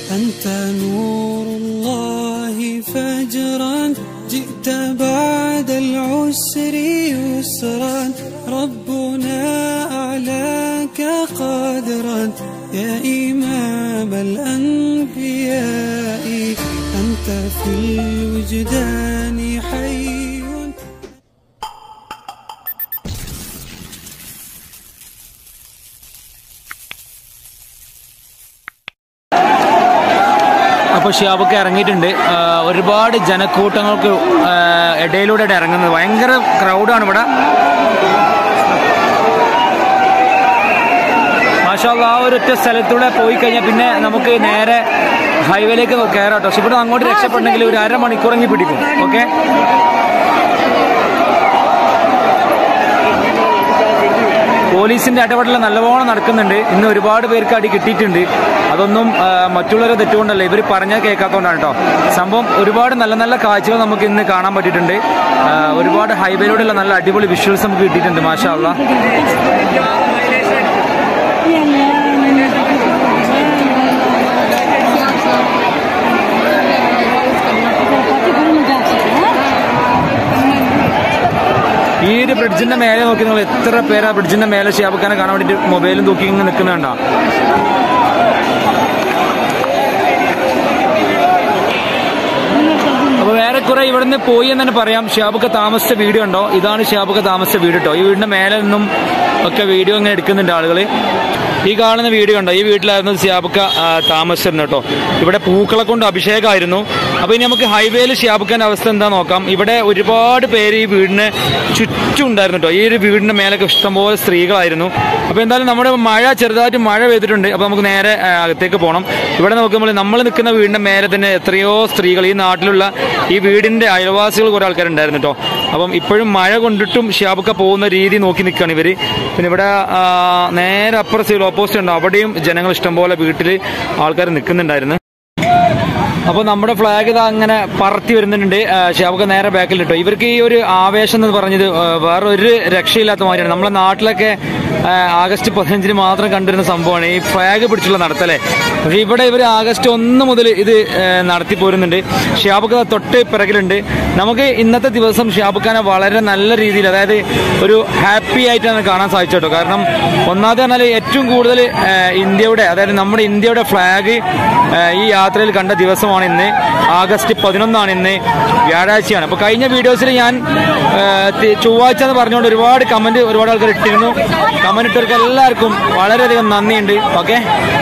أنت نور الله فجرا جئت بعد العسر يسرا ربنا أعلاك قدرا يا إمام الأنبياء أنت في الوجدان حي അപ്പോൾ ഷിയാബൊക്കെ ഇറങ്ങിയിട്ടുണ്ട് ആ, ഒരുപാട് ജനക്കൂട്ടങ്ങൾക്ക് ആ, ഇടയിലൂടെ ഇറങ്ങുന്നത് ഭയങ്കര ക്രൗഡാണ് ഇവിടെ മാഷാല്ല ആ ഒരു ഒറ്റ സ്ഥലത്തൂടെ പോയി കഴിഞ്ഞാൽ പിന്നെ നമുക്ക് നേരെ ഹൈവേയിലേക്ക് കയറാം കേട്ടോ പക്ഷെ ഇവിടെ അങ്ങോട്ട് രക്ഷപ്പെടണമെങ്കിൽ ഒരു അരമണിക്കൂറെങ്കിൽ പിടിക്കും ഓക്കെ പോലീസിന്റെ ഇടപെടൽ നല്ലവണ്ണം നടക്കുന്നുണ്ട് ഇന്ന് ഒരുപാട് പേർക്ക് അടി കിട്ടിയിട്ടുണ്ട് അതൊന്നും ആ, മറ്റുള്ളവരെ തെറ്റുകൊണ്ടല്ല ഇവർ പറഞ്ഞാൽ കേൾക്കാത്തതുകൊണ്ടാണ് കേട്ടോ സംഭവം ഒരുപാട് നല്ല നല്ല കാഴ്ചകൾ നമുക്ക് ഇന്ന് കാണാൻ പറ്റിയിട്ടുണ്ട് ആ, ഒരുപാട് ഹൈവേയിലൂടെയുള്ള നല്ല അടിപൊളി വിഷ്വൽസ് നമുക്ക് കിട്ടിയിട്ടുണ്ട് മാഷാ അള്ളാ ഈ ഒരു ബ്രിഡ്ജിന്റെ മേലെ നോക്കി നിങ്ങൾ എത്ര പേരാ ബ്രിഡ്ജിന്റെ മേലെ ഷിയാബുക്കാനെ കാണാൻ വേണ്ടിയിട്ട് മൊബൈലും തൂക്കി ഇങ്ങനെ നിൽക്കുന്നുണ്ടോ അപ്പൊ വേറെ കുറെ ഇവിടുന്ന് പോയി എന്ന് തന്നെ പറയാം ഷിയാബുക്ക താമസിച്ച വീഡിയോ ഉണ്ടോ ഇതാണ് ഷിയാബുക്ക താമസിച്ച വീട് കേട്ടോ ഈ വീടിന്റെ മേലെ നിന്നും ഒക്കെ വീഡിയോ ഇങ്ങനെ എടുക്കുന്നുണ്ട് ആളുകൾ ഈ കാണുന്ന വീഡിയോ ഉണ്ടോ ഈ വീട്ടിലായിരുന്നു ഷിയാബുക്ക ആ, താമസിച്ചിരുന്നു കേട്ടോ ഇവിടെ പൂക്കളെ കൊണ്ട് അഭിഷേകമായിരുന്നു അപ്പൊ ഇനി നമുക്ക് ഹൈവേയിൽ ഷിയാബുക്കാന്റെ അവസ്ഥ എന്താ നോക്കാം ഇവിടെ ഒരുപാട് പേര് ഈ വീടിന് ചുറ്റും ഉണ്ടായിരുന്നു കേട്ടോ ഈ ഒരു വീടിന്റെ മേലൊക്കെ ഇഷ്ടംപോലെ സ്ത്രീകളായിരുന്നു അപ്പൊ എന്തായാലും നമ്മുടെ മഴ ചെറുതായിട്ട് മഴ പെയ്തിട്ടുണ്ട് അപ്പൊ നമുക്ക് നേരെ ആ, അകത്തേക്ക് പോകണം ഇവിടെ നോക്കുമ്പോൾ നമ്മൾ നിൽക്കുന്ന വീടിന്റെ മേലെ തന്നെ എത്രയോ സ്ത്രീകൾ ഈ നാട്ടിലുള്ള ഈ വീടിന്റെ അയൽവാസികൾ കുറെ ആൾക്കാരുണ്ടായിരുന്നു കേട്ടോ അപ്പം ഇപ്പോഴും മഴ കൊണ്ടിട്ടും ഷിയാബുക്ക പോകുന്ന രീതി നോക്കി നിൽക്കുകയാണ് ഇവര് പിന്നെ ഇവിടെ ആ, നേരെ അപ്പുറം സൈഡ് ഓപ്പോസിറ്റ് ഉണ്ട് അവിടെയും ജനങ്ങൾ ഇഷ്ടംപോലെ വീട്ടിൽ ആൾക്കാർ നിൽക്കുന്നുണ്ടായിരുന്നു അപ്പൊ നമ്മുടെ ഫ്ലാഗ് ഇതാ അങ്ങനെ പറത്തി വരുന്നുണ്ട് ഷാബൊക്കെ നേരെ ബാക്കിൽ ഇട്ടോ ഇവർക്ക് ഈ ഒരു ആവേശം എന്ന് പറഞ്ഞത് ആ, വേറെ ഒരു രക്ഷയില്ലാത്ത മാതിരിയാണ് നമ്മളെ നാട്ടിലൊക്കെ ആ, ആഗസ്റ്റ് പതിനഞ്ചിന് മാത്രം കണ്ടിരുന്ന സംഭവമാണ് ഈ ഫ്ലാഗ് പിടിച്ചുള്ള നടത്തലേ പക്ഷെ ഇവിടെ ഇവർ ആഗസ്റ്റ് ഒന്ന് മുതൽ ഇത് ആ, നടത്തി പോരുന്നുണ്ട് ഷിയാബുക്ക തൊട്ട് പിറകിലുണ്ട് നമുക്ക് ഇന്നത്തെ ദിവസം ഷിയാബുഖാനെ വളരെ നല്ല രീതിയിൽ അതായത് ഒരു ഹാപ്പി ആയിട്ടാണ് കാണാൻ സാധിച്ചു കേട്ടോ കാരണം ഒന്നാമത് പറഞ്ഞാൽ ഏറ്റവും കൂടുതൽ ആ, ഇന്ത്യയുടെ അതായത് നമ്മുടെ ഇന്ത്യയുടെ ഫ്ലാഗ് ഈ യാത്രയിൽ കണ്ട ദിവസമാണ് ഇന്ന് ആഗസ്റ്റ് പതിനൊന്നാണ് ഇന്ന് വ്യാഴാഴ്ചയാണ് അപ്പൊ കഴിഞ്ഞ വീഡിയോസിൽ ഞാൻ ആ, തി- ചൊവ്വാഴ്ച എന്ന് പറഞ്ഞുകൊണ്ട് ഒരുപാട് കമന്റ് ഒരുപാട് ആൾക്കാർ ഇട്ടിരുന്നു കമന്റ് ഇട്ടവർക്ക് എല്ലാവർക്കും വളരെയധികം നന്ദിയുണ്ട് ഓക്കെ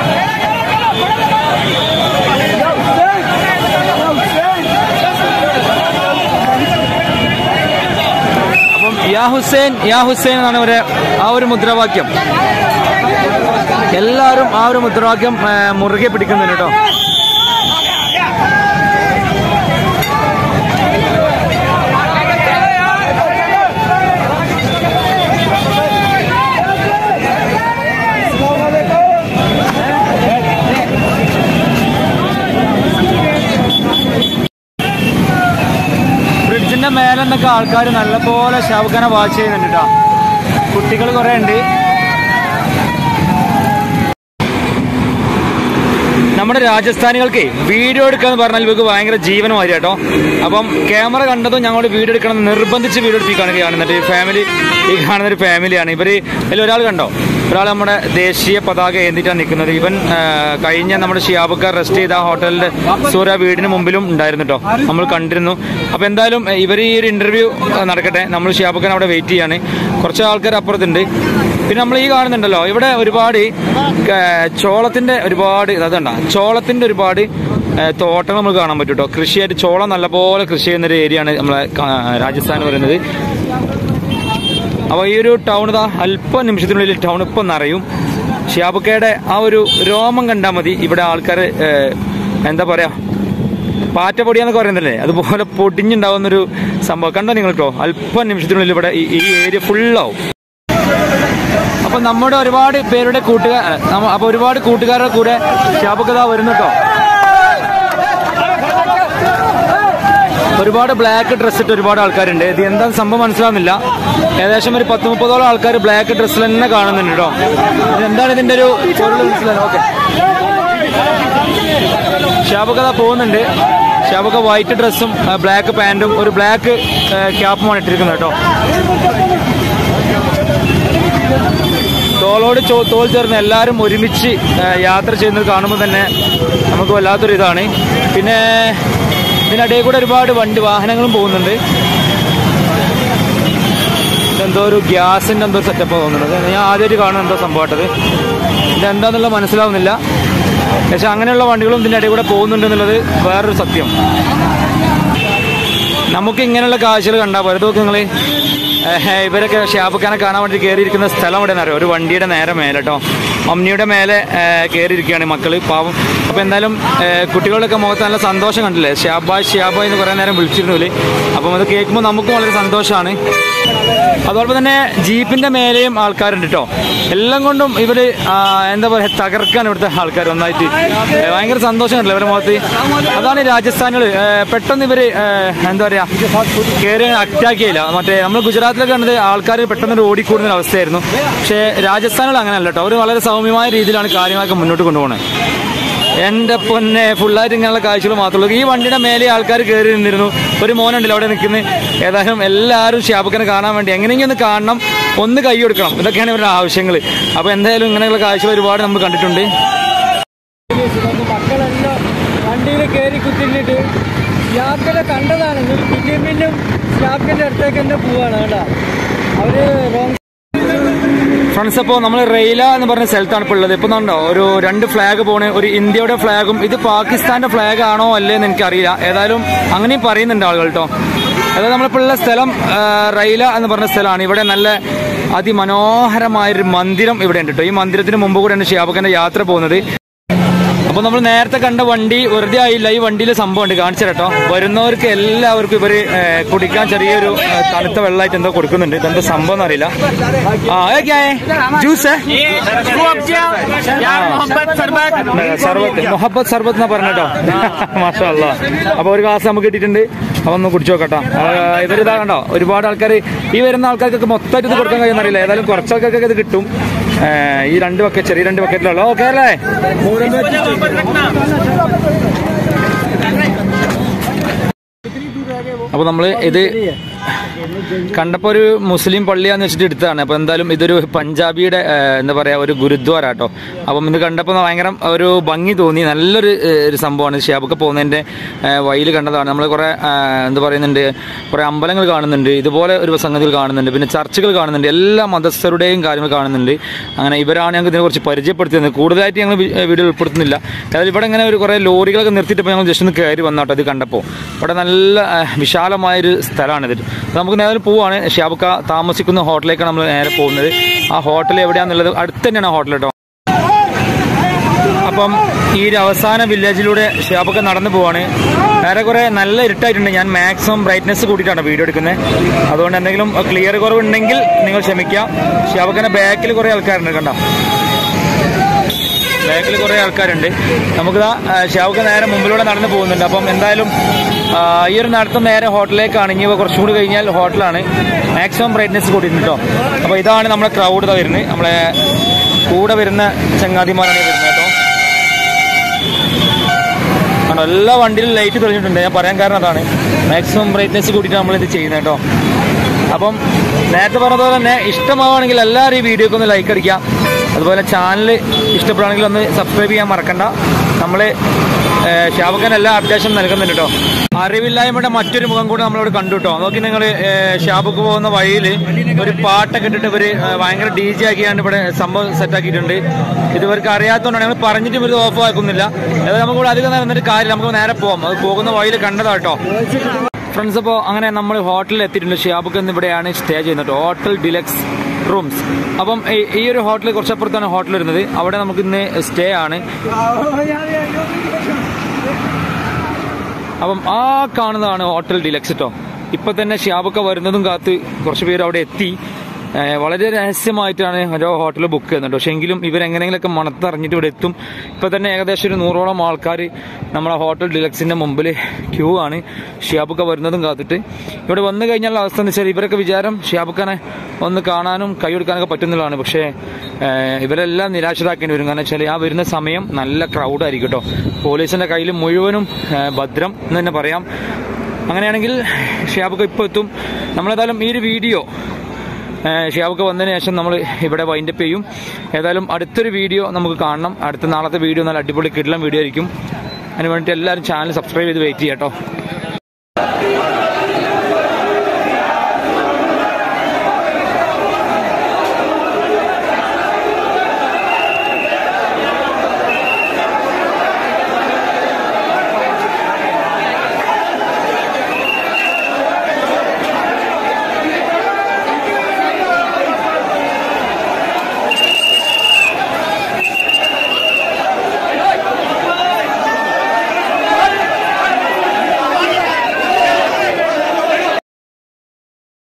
അപ്പം യാ ഹുസൈൻ യാ ഹുസൈൻ എന്നാണ് ഒരു ആ ഒരു മുദ്രാവാക്യം എല്ലാവരും ആ ഒരു മുദ്രാവാക്യം ആ, മുറുകെ പിടിക്കുന്നുണ്ട് കേട്ടോ ബ്രിഡ്ജിന്റെ മേലെ നിന്നൊക്കെ ആൾക്കാർ നല്ലപോലെ ഷാവുഖാനെ വാച്ച് ചെയ്യുന്നുണ്ട് കേട്ടോ കുട്ടികൾ കുറെ ഉണ്ട് നമ്മുടെ രാജസ്ഥാനികൾക്ക് വീഡിയോ എടുക്കാന്ന് പറഞ്ഞാൽ ഇവർക്ക് ഭയങ്കര ജീവനമായി കേട്ടോ അപ്പം ക്യാമറ കണ്ടതും ഞങ്ങളോട് വീഡിയോ എടുക്കണം എന്ന് നിർബന്ധിച്ച് വീഡിയോ എടുപ്പിക്കുകയാണ് കാണുന്നത് ഈ ഫാമിലി ഈ കാണുന്ന ഒരു ഫാമിലിയാണ് ഇവര് അതിൽ ഒരാൾ കണ്ടോ ഒരാൾ നമ്മുടെ ദേശീയ പതാക ഏന്തിട്ടാണ് നിൽക്കുന്നത് ഇവൻ ആ, കഴിഞ്ഞ നമ്മുടെ ഷിയാബക്കാർ റെസ്റ്റ് ചെയ്ത ആ ഹോട്ടലിന്റെ സൂര്യ വീടിന് മുമ്പിലും ഉണ്ടായിരുന്നു കേട്ടോ നമ്മൾ കണ്ടിരുന്നു അപ്പൊ എന്തായാലും ഇവർ ഈ ഒരു ഇന്റർവ്യൂ നടക്കട്ടെ നമ്മൾ ഷിയാബക്കാൻ അവിടെ വെയിറ്റ് ചെയ്യാണ് കുറച്ച് ആൾക്കാർ അപ്പുറത്തുണ്ട് പിന്നെ നമ്മൾ ഈ കാണുന്നുണ്ടല്ലോ ഇവിടെ ഒരുപാട് ആ, ചോളത്തിന്റെ ഒരുപാട് അതുണ്ട ചോളത്തിന്റെ ഒരുപാട് ആ, തോട്ടങ്ങൾ നമുക്ക് കാണാൻ പറ്റും കേട്ടോ കൃഷിയായിട്ട് ചോളം നല്ലപോലെ കൃഷി ചെയ്യുന്ന ഒരു ഏരിയ ആണ് നമ്മളെ കാ- രാജസ്ഥാൻ എന്ന് പറയുന്നത് അപ്പോൾ ഈ ഒരു ടൗൺ ഇതാ അല്പ നിമിഷത്തിനുള്ളിൽ ടൗൺ ഇപ്പം നിറയും ഷിയാബുക്കയുടെ ആ ഒരു രോമം കണ്ടാൽ മതി ഇവിടെ ആൾക്കാർ എന്താ പറയാ പാറ്റ പൊടിയാന്നൊക്കെ പറയുന്നില്ലേ അതുപോലെ പൊടിഞ്ഞുണ്ടാവുന്നൊരു സംഭവം കണ്ടോ നിങ്ങൾ കേട്ടോ അല്പ നിമിഷത്തിനുള്ളിൽ ഇവിടെ ഈ- ഈ ഏരിയ ഫുള്ളാവും അപ്പൊ നമ്മുടെ ഒരുപാട് പേരുടെ കൂട്ടുകാർ അപ്പൊ ഒരുപാട് കൂട്ടുകാരുടെ കൂടെ ഷിയാബുക്കത വരുന്നു കേട്ടോ ഒരുപാട് ബ്ലാക്ക് ഡ്രസ് ഇട്ട് ഒരുപാട് ആൾക്കാരുണ്ട് ഇത് എന്താ സംഭവം മനസ്സിലാവുന്നില്ല ഏകദേശം ഒരു പത്ത് മുപ്പതോളം ആൾക്കാർ ബ്ലാക്ക് ഡ്രസ്സിൽ തന്നെ കാണുന്നുണ്ട് കേട്ടോ ഇത് എന്താണ് ഇതിന്റെ ഒരു പൊരുൾ മനസ്സിലാവും ഓക്കെ ഷാബുക്ക് അതാ പോകുന്നുണ്ട് ഷാബുക്ക് വൈറ്റ് ഡ്രസ്സും ബ്ലാക്ക് പാൻറ്റും ഒരു ബ്ലാക്ക് ക്യാപ്പുമാണ് ഇട്ടിരിക്കുന്നത് കേട്ടോ തോളോട് ചോ- തോൾ ചേർന്ന് എല്ലാവരും ഒരുമിച്ച് ആ, യാത്ര ചെയ്യുന്നത് കാണുമ്പോൾ തന്നെ നമുക്ക് വല്ലാത്തൊരു ഇതാണ് പിന്നെ ഇതിനിടയിൽ കൂടെ ഒരുപാട് വണ്ടി വാഹനങ്ങളും പോകുന്നുണ്ട് ഇതെന്തോ ഒരു ഗ്യാസിന്റെ എന്തോ സെറ്റപ്പ് തോന്നുന്നത് ഞാൻ ആദ്യമായിട്ട് കാണുന്ന എന്തോ സംഭവമായിട്ടത് ഇതെന്താന്നുള്ളത് മനസ്സിലാവുന്നില്ല പക്ഷെ അങ്ങനെയുള്ള വണ്ടികളും ഇതിന്റെ ഇടയിൽ കൂടെ പോകുന്നുണ്ടെന്നുള്ളത് വേറൊരു സത്യം നമുക്ക് ഇങ്ങനെയുള്ള കാഴ്ചകൾ കണ്ടാൽ പോരെ നോക്ക് നിങ്ങൾ ഇവരൊക്കെ ഷാബുഖാനെ കാണാൻ വേണ്ടി കയറിയിരിക്കുന്ന സ്ഥലം എവിടെ അറിയോ ഒരു വണ്ടിയുടെ നേരെ മേലെ കേട്ടോ ഒമ്നിയുടെ മേലെ കയറിയിരിക്കുകയാണ് മക്കള് പാവം അപ്പോൾ എന്തായാലും ഏഹ്, കുട്ടികളുടെയൊക്കെ മുഖത്ത് നല്ല സന്തോഷം കണ്ടില്ലേ ഷാബായ് ഷാബായ് എന്ന് കുറേ നേരം വിളിച്ചിരുന്നു അപ്പം അത് കേൾക്കുമ്പോൾ നമുക്കും വളരെ സന്തോഷമാണ് അതോടൊപ്പം തന്നെ ജീപ്പിന്റെ മേലെയും ആൾക്കാരുണ്ട് കേട്ടോ എല്ലാം കൊണ്ടും ഇവര് ആ, എന്താ പറയാ തകർക്കാൻ ഇവിടുത്തെ ആൾക്കാർ ഒന്നായിട്ട് ഏ, ഭയങ്കര സന്തോഷം കണ്ടില്ല ഇവരുടെ മുഖത്ത് അതാണ് ഈ രാജസ്ഥാനികൾ ഏ, പെട്ടെന്ന് ഇവര് ഏ, എന്താ പറയാ കയറി അറ്റാക്ക് ചെയ്യില്ല മറ്റേ നമ്മൾ ഗുജറാത്തിലൊക്കെ കണ്ടത് ആൾക്കാർ പെട്ടെന്ന് ഒരു ഓടിക്കൂടുന്ന ഒരു അവസ്ഥയായിരുന്നു പക്ഷേ രാജസ്ഥാനികൾ അങ്ങനെയല്ല കേട്ടോ അവർ വളരെ സൗമ്യമായ രീതിയിലാണ് കാര്യങ്ങളൊക്കെ മുന്നോട്ട് കൊണ്ടുപോകുന്നത് എന്റെ പൊന്നെ ഫുള്ളായിട്ട് ഇങ്ങനെയുള്ള കാഴ്ചകൾ മാത്രമേ ഉള്ളൂ ഈ വണ്ടിയുടെ മേലെ ആൾക്കാർ കയറി നിന്നിരുന്നു ഒരു മോനുണ്ടല്ലോ അവിടെ നിൽക്കുന്നത് ഏതായാലും എല്ലാവരും ഷാബുക്കനെ കാണാൻ വേണ്ടി എങ്ങനെയെങ്കിലും ഒന്ന് കാണണം ഒന്ന് കൈ കൊടുക്കണം ഇതൊക്കെയാണ് ഇവരുടെ ആവശ്യങ്ങൾ അപ്പോൾ എന്തായാലും ഇങ്ങനെയുള്ള കാഴ്ചകൾ ഒരുപാട് നമ്മൾ കണ്ടിട്ടുണ്ട് മക്കളെല്ലാം വണ്ടിയിൽ കയറി കുത്തിന്നിട്ട് യാക്കനെ കണ്ടതാണ് എന്നിട്ട് പിന്നെയും പിന്നെയും യാക്കന്റെ അടുത്തേക്ക് തന്നെ പോവാണ് കേട്ടോ അവര് റോങ് ഫ്രണ്ട്സ് അപ്പോൾ നമ്മൾ റെയില എന്ന് പറഞ്ഞ സ്ഥലത്താണ് ഇപ്പോൾ ഉള്ളത് ഇപ്പോൾ ഉണ്ടോ ഒരു രണ്ട് ഫ്ലാഗ് പോണ് ഒരു ഇന്ത്യയുടെ ഫ്ലാഗും ഇത് പാകിസ്ഥാന്റെ ഫ്ലാഗ് ആണോ അല്ലേ എന്ന് എനിക്കറിയില്ല ഏതായാലും അങ്ങനെയും പറയുന്നുണ്ട് ആളുകൾ കേട്ടോ അതായത് നമ്മളിപ്പോൾ ഉള്ള സ്ഥലം ആ, റെയില എന്ന് പറഞ്ഞ സ്ഥലമാണ് ഇവിടെ നല്ല അതിമനോഹരമായൊരു മന്ദിരം ഇവിടെ ഉണ്ട് കേട്ടോ ഈ മന്ദിരത്തിന് മുമ്പ് കൂടെയാണ് ഷിയാബക്കന്റെ യാത്ര പോകുന്നത് അപ്പൊ നമ്മൾ നേരത്തെ കണ്ട വണ്ടി വെറുതെ ആയില്ല ഈ വണ്ടിയിൽ സംഭവം ഉണ്ട് കാണിച്ചു കേട്ടോ വരുന്നവർക്ക് എല്ലാവർക്കും ഇവര് ഏ, കുടിക്കാൻ ചെറിയൊരു ഏ, തണുത്ത വെള്ളമായിട്ട് എന്തോ കൊടുക്കുന്നുണ്ട് ഇതെന്തോ സംഭവം എന്ന് അറിയില്ല ആ ജ്യൂസ് സർബത്ത് മൊഹബത്ത് സർബത്ത് എന്നാ പറഞ്ഞോ മാഷാ അല്ലാ അപ്പൊ ഒരു ഗ്ലാസ് നമുക്ക് കിട്ടിയിട്ടുണ്ട് അപ്പൊ ഒന്ന് കുടിച്ചു നോക്കട്ടോ ഇവരിതാ കണ്ടോ ഒരുപാട് ആൾക്കാർ ഈ വരുന്ന ആൾക്കാർക്കൊക്കെ മൊത്തമായിട്ട് ഇത് കൊടുക്കാൻ കഴിയുന്നറിയില്ല ഏതായാലും കുറച്ച് ആൾക്കാർക്കൊക്കെ ഇത് കിട്ടും ഏ, ഈ രണ്ട് ബക്കറ്റ് ചെറിയ രണ്ട് ബക്കറ്റിലുള്ളൂ ഓക്കെ അല്ലേ അപ്പൊ നമ്മള് ഇത് കണ്ടപ്പോ ഒരു മുസ്ലിം പള്ളിയാന്ന് വെച്ചിട്ട് എടുത്തതാണ് അപ്പൊ എന്തായാലും ഇതൊരു പഞ്ചാബിയുടെ ആ, എന്താ പറയാ ഒരു ഗുരുദ്വാര കേട്ടോ അപ്പം ഇത് കണ്ടപ്പോൾ ഭയങ്കര ഒരു ഭംഗി തോന്നി നല്ലൊരു ഏ, ഒരു സംഭവമാണ് ഷിയാബൊക്കെ പോകുന്നതിന്റെ വഴിയിൽ കണ്ടതാണ് നമ്മൾ കുറെ ആ, എന്താ പറയുന്നുണ്ട് കുറെ അമ്പലങ്ങൾ കാണുന്നുണ്ട് ഇതുപോലെ ഒരു സംഗതികൾ കാണുന്നുണ്ട് പിന്നെ ചർച്ചുകൾ കാണുന്നുണ്ട് എല്ലാ മതസ്ഥരുടെയും കാര്യങ്ങൾ കാണുന്നുണ്ട് അങ്ങനെ ഇവരാണ് ഞങ്ങൾക്ക് ഇതിനെക്കുറിച്ച് പരിചയപ്പെടുത്തിയത് കൂടുതലായിട്ട് ഞങ്ങൾ വി- വീഡിയോ ഉൾപ്പെടുത്തുന്നില്ല അതായത് ഇവിടെ ഇങ്ങനെ ഒരു കുറേ ലോറികളൊക്കെ നിർത്തിയിട്ട് ഞങ്ങൾ ജസ്റ്റ് ഒന്ന് കയറി വന്നാട്ടോ ഇത് കണ്ടപ്പോൾ ഇവിടെ നല്ല ആ, വിശാലമായൊരു സ്ഥലമാണിത് അപ്പോൾ നമുക്ക് നേരെ പോവാണ് ഷാബുക്ക താമസിക്കുന്ന ഹോട്ടലിലേക്കാണ് നമ്മൾ നേരെ പോകുന്നത് ആ ഹോട്ടൽ എവിടെയാണെന്നുള്ളത് അടുത്ത് തന്നെയാണ് ആ ഹോട്ടൽ കേട്ടോ അപ്പം ഈ ഒരു അവസാന വില്ലേജിലൂടെ ഷാബൊക്കെ നടന്നു പോവാണ് വേറെ കുറെ നല്ല ഇരുട്ടായിട്ടുണ്ട് ഞാൻ മാക്സിമം ബ്രൈറ്റ്നെസ് കൂട്ടിയിട്ടാണ് വീഡിയോ എടുക്കുന്നത് അതുകൊണ്ട് എന്തെങ്കിലും ക്ലിയർ കുറവുണ്ടെങ്കിൽ നിങ്ങൾ ക്ഷമിക്കാം ഷാബൊക്കെ ബാക്കിൽ കുറെ ആൾക്കാരുണ്ട് കണ്ടോ ബാക്കിൽ കുറെ ആൾക്കാരുണ്ട് നമുക്കിതാ ഷാവുക്ക് നേരെ മുമ്പിലൂടെ നടന്നു പോകുന്നുണ്ട് അപ്പം എന്തായാലും ആ, ഈ ഒരു നടത്തം നേരെ ഹോട്ടലിലേക്കാണ് ഇനി ഇവ കുറച്ചും കൂടി കഴിഞ്ഞാൽ ഹോട്ടലാണ് മാക്സിമം ബ്രൈറ്റ്നെസ് കൂട്ടിയിട്ടുണ്ട് കേട്ടോ അപ്പോൾ ഇതാണ് നമ്മളെ ക്രൗഡ് ഇതാ വരുന്നത് നമ്മളെ കൂടെ വരുന്ന ചങ്ങാതിമാരാണ് ഈ വരുന്നത് കേട്ടോ ആണോ എല്ലാ വണ്ടിയിലും ലൈറ്റ് തെളിഞ്ഞിട്ടുണ്ട് ഞാൻ പറയാൻ കാരണം അതാണ് മാക്സിമം ബ്രൈറ്റ്നെസ് കൂട്ടിയിട്ട് നമ്മളിത് ചെയ്യുന്നത് കേട്ടോ അപ്പം നേരത്തെ പറഞ്ഞതുപോലെ തന്നെ ഇഷ്ടമാവുകയാണെങ്കിൽ എല്ലാവരും ഈ വീഡിയോക്ക് ഒന്ന് ലൈക്ക് അടിക്കാം അതുപോലെ ചാനൽ ഇഷ്ടപ്പെടുകയാണെങ്കിൽ ഒന്ന് സബ്സ്ക്രൈബ് ചെയ്യാൻ മറക്കണ്ട നമ്മൾ ഷാബുഖാൻ എല്ലാ അപ്ഡേഷനും നൽകുന്നുണ്ട് കേട്ടോ അറിവില്ലായ്മയുടെ മറ്റൊരു മുഖം കൂടെ നമ്മളിവിടെ കണ്ടു കേട്ടോ നോക്കി നിങ്ങൾ ഷാബുക്ക് പോകുന്ന വഴിയിൽ ഒരു പാട്ടൊക്കെ ഇട്ടിട്ട് ഇവർ ഭയങ്കര ഡി ജെ ആക്കിയാണ്ട് ഇവിടെ സംഭവം സെറ്റാക്കിയിട്ടുണ്ട് ഇത് ഇവർക്ക് അറിയാത്തതുകൊണ്ടാണ് ഞങ്ങൾ പറഞ്ഞിട്ട് ഇവർ ഓഫ് ആക്കുന്നില്ല അതായത് നമുക്ക് ഇവിടെ അധികം നേരം നിന്നിട്ട് കാര്യം നമുക്ക് നേരെ പോകാം അത് പോകുന്ന വഴിയിൽ കണ്ടതാ കേട്ടോ ഫ്രണ്ട്സ് അപ്പോൾ അങ്ങനെ നമ്മൾ ഹോട്ടലിൽ എത്തിയിട്ടുണ്ട് ഷിയാബുക്ക് എന്ന് ഇവിടെയാണ് സ്റ്റേ ചെയ്യുന്നത് ഹോട്ടൽ ഡിലക്സ് റൂംസ് അപ്പം ഈ- ഈ ഒരു ഹോട്ടൽ കുറച്ചപ്പുറത്താണ് ഹോട്ടൽ വരുന്നത് അവിടെ നമുക്ക് ഇന്ന് സ്റ്റേ ആണ് അപ്പം ആ കാണുന്നതാണ് ഹോട്ടൽ ഡിലക്സ് കേട്ടോ ഇപ്പൊ തന്നെ ഷിയാബൊക്കെ വരുന്നതും കാത്ത് കുറച്ച് പേര് അവിടെ എത്തി ഏഹ് വളരെ രഹസ്യമായിട്ടാണ് ഓരോ ഹോട്ടൽ ബുക്ക് ചെയ്യുന്നുണ്ട് പക്ഷേ എങ്കിലും ഇവരെങ്ങനെയെങ്കിലൊക്കെ മണത്തറിഞ്ഞിട്ട് ഇവിടെ എത്തും ഇപ്പൊ തന്നെ ഏകദേശം ഒരു നൂറോളം ആൾക്കാർ നമ്മളെ ഹോട്ടൽ ഡിലക്സിന്റെ മുമ്പിൽ ക്യൂ ആണ് ഷിയാബുക്ക വരുന്നതും കാത്തിട്ട് ഇവിടെ വന്നു കഴിഞ്ഞാൽ അവസ്ഥ എന്ന് വെച്ചാൽ ഇവരൊക്കെ വിചാരം ഷിയാബുക്കാനെ ഒന്ന് കാണാനും കൈ കൊടുക്കാനൊക്കെ പറ്റുന്നതാണ് പക്ഷേ ഏഹ് ഇവരെല്ലാം നിരാശരാക്കേണ്ടി വരും കാരണം വെച്ചാൽ ആ വരുന്ന സമയം നല്ല ക്രൗഡായിരിക്കും കേട്ടോ പോലീസിന്റെ കയ്യിൽ മുഴുവനും ഏഹ് ഭദ്രം എന്ന് തന്നെ പറയാം അങ്ങനെയാണെങ്കിൽ ഷിയാബുക്ക ഇപ്പോൾ എത്തും നമ്മളേതായാലും ഈ ഒരു വീഡിയോ ഷിയാബൊക്കെ വന്നതിന് ശേഷം നമ്മൾ ഇവിടെ വൈൻഡപ്പ് ചെയ്യും ഏതായാലും അടുത്തൊരു വീഡിയോ നമുക്ക് കാണണം അടുത്ത നാളത്തെ വീഡിയോ നല്ല അടിപൊളി കിടലം വീഡിയോ ആയിരിക്കും അതിന് വേണ്ടിയിട്ട് എല്ലാവരും ചാനൽ സബ്സ്ക്രൈബ് ചെയ്ത് വെയിറ്റ് ചെയ്യാം കേട്ടോ